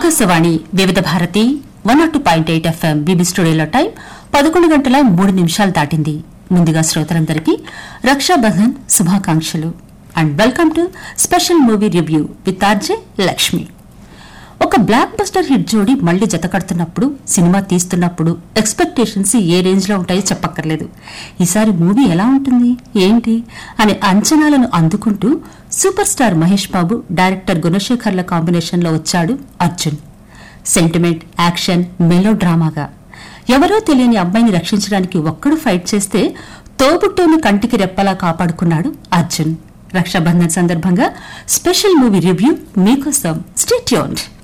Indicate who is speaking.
Speaker 1: Akashvani Vividh Bharati one naught two point eight FM బీబీ స్టూడియోలో time పదకొండు గంటల మూడు నిమిషాలు దాటింది ముందుగా శ్రోతలందరికీ రక్షాబంధన్ శుభాకాంక్షలు and welcome to special movie review with RJ Lakshmi ఒక బ్లాక్ బస్టర్ హిట్ జోడి మళ్లీ జతకడుతున్నప్పుడు సినిమా తీస్తున్నప్పుడు ఎక్స్పెక్టేషన్స్ ఏ రేంజ్ లో ఉంటాయో చెప్పక్కర్లేదు ఈసారి మూవీ ఎలా ఉంటుంది ఏంటి అనే అంచనాలను అందుకుంటూ super star Mahesh Babu director గుణశేఖర్ల కాంబినేషన్ లో వచ్చాడు అర్జున్ సెంటిమెంట్ యాక్షన్ మెలో డ్రామాగా ఎవరో తెలియని అబ్బాయిని రక్షించడానికి ఒక్కడు ఫైట్ చేస్తే తోబుట్టోని కంటికి రెప్పలా కాపాడుకున్నాడు అర్జున్ రక్షాబంధన్ సందర్భంగా స్పెషల్ మూవీ రివ్యూ మీకోసం స్టేట్యూన్డ్